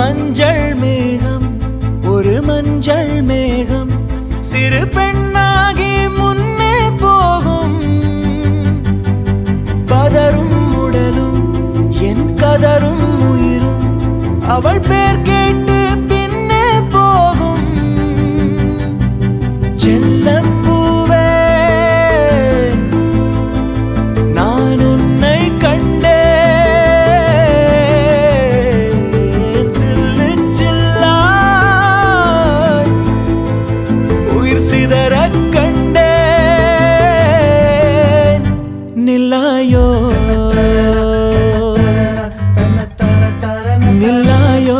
மஞ்சள் மேகம் ஒரு மஞ்சள் மேகம் சிறு பெண்ணாகி முன்னே போகும் பதரும் உடலும் என் கதரும் உயிரும் அவள் பேர் கேட்டு பின்னே போகும் செல்லப்பூவே நான் உன்னை கண்டேன் சில்லு சில்லாய் உயிர் சிதறக் கண்டேன் நில்லாயோ நில்லாயோ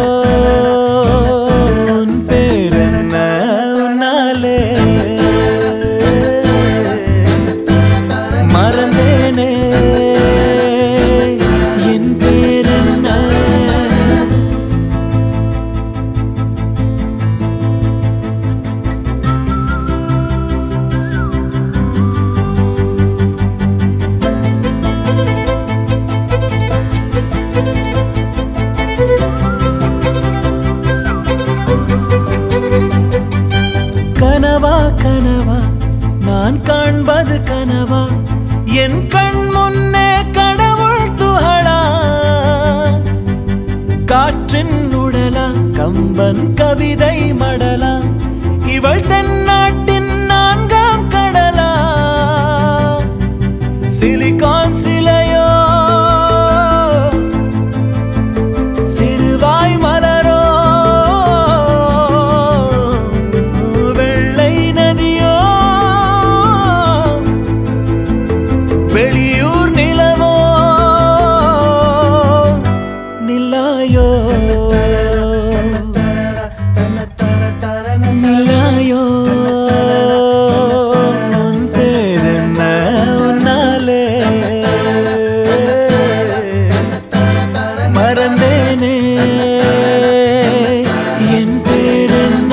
உன் பேரென்ன உன்னாலே மறந்தேனே என் பேரென்ன கனவா கனவா நான் காண்பது கனவா என் கண் முன்னே கடவுள் துகளா காற்றின் உடலா கம்பன் கவிதை மடலா இவள் தென்னாட்டின் நான்காம் கடலா சிலிகான் சிலையோ சிறுவாய் மலரோ வெள்ளை நதியோ வெளியூர் நிலவோ நில்லாயோ நில்லாயோ உன் பேரென்ன உன்னாலே மறந்தேனே என் பேரென்ன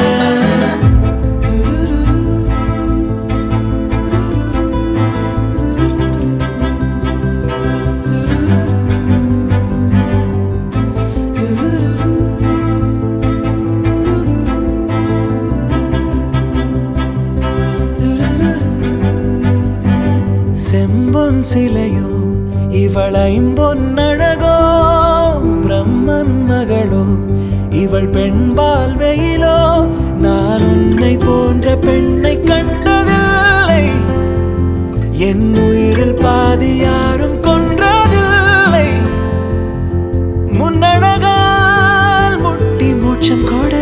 செம்பொன் சிலையோ இவள் ஐம்பொன்னழகோ பிரம்மன் மகளோ இவள் பெண்பால் வெயிலோ நான் உன்னை போன்ற பெண்ணை கண்டதில்லை என் உயிரில் பாதி யாரும் கொன்றதில்லை முன்னழகால் முட்டி மூச்சம் கொடு